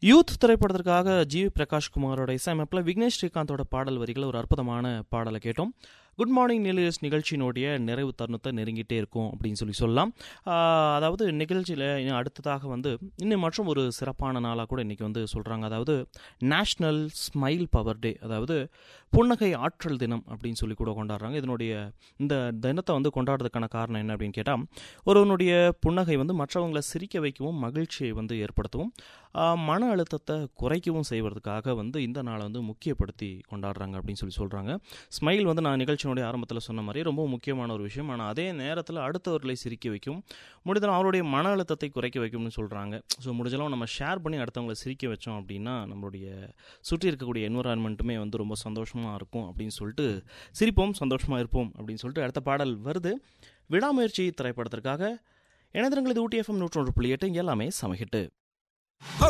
youth திரைப்படத்திற்காக G பிரகாஷ்குமாரோட இசையமைப்பில் விக்னேஷ் ஸ்ரீகாந்தோட பாடல் வரிகள் ஒரு அற்புதமான பாடலை கேட்டோம் குட் மார்னிங் நிலையஸ் நிகழ்ச்சியினுடைய நிறைவு தருணத்தை நெருங்கிட்டே இருக்கும் அப்படின்னு சொல்லி சொல்லலாம் ஆஹ் அதாவது நிகழ்ச்சியில் இன்னும் அடுத்ததாக வந்து இன்னும் மற்றும் ஒரு சிறப்பான நாளாக கூட இன்றைக்கி வந்து சொல்கிறாங்க அதாவது நேஷ்னல் ஸ்மைல் பவர் டே அதாவது புன்னகை ஆற்றல் தினம் அப்படின்னு சொல்லி கூட கொண்டாடுறாங்க இதனுடைய இந்த தினத்தை வந்து கொண்டாடுறதுக்கான காரணம் என்ன அப்படின்னு கேட்டால் ஒருவனுடைய புன்னகை வந்து மற்றவங்களை சிரிக்க வைக்கவும் மகிழ்ச்சியை வந்து ஏற்படுத்தவும் ஆஹ் மன அழுத்தத்தை குறைக்கவும் செய்வதற்காக வந்து இந்த நாளை வந்து முக்கியப்படுத்தி கொண்டாடுறாங்க அப்படின்னு சொல்லி சொல்கிறாங்க ஸ்மைல் வந்து நான் நிகழ்ச்சியினுடைய ஆரம்பத்தில் சொன்ன மாதிரி ரொம்ப முக்கியமான ஒரு விஷயம் ஆனால் அதே நேரத்தில் அடுத்தவர்களை சிரிக்க வைக்கும் முடிந்தாலும் அவருடைய மன அழுத்தத்தை குறைக்க வைக்கும்னு சொல்கிறாங்க ஸோ முடிஞ்சளவு நம்ம ஷேர் பண்ணி அடுத்தவங்களை சிரிக்க வச்சோம் அப்படின்னா நம்மளுடைய சுற்றி இருக்கக்கூடிய என்வரான்மெண்ட்டுமே வந்து ரொம்ப சந்தோஷமாக இருக்கும் அப்படின்னு சொல்லிட்டு சிரிப்போம் சந்தோஷமாக இருப்போம் அப்படின்னு சொல்லிட்டு அடுத்த பாடல் வருது விடாமுயற்சி திரைப்படத்திற்காக இணையதளங்கள் இது ஊட்டி எஃப்எம் நூற்றொன்று புள்ளி எட்டு எல்லாமே சமகிட்டு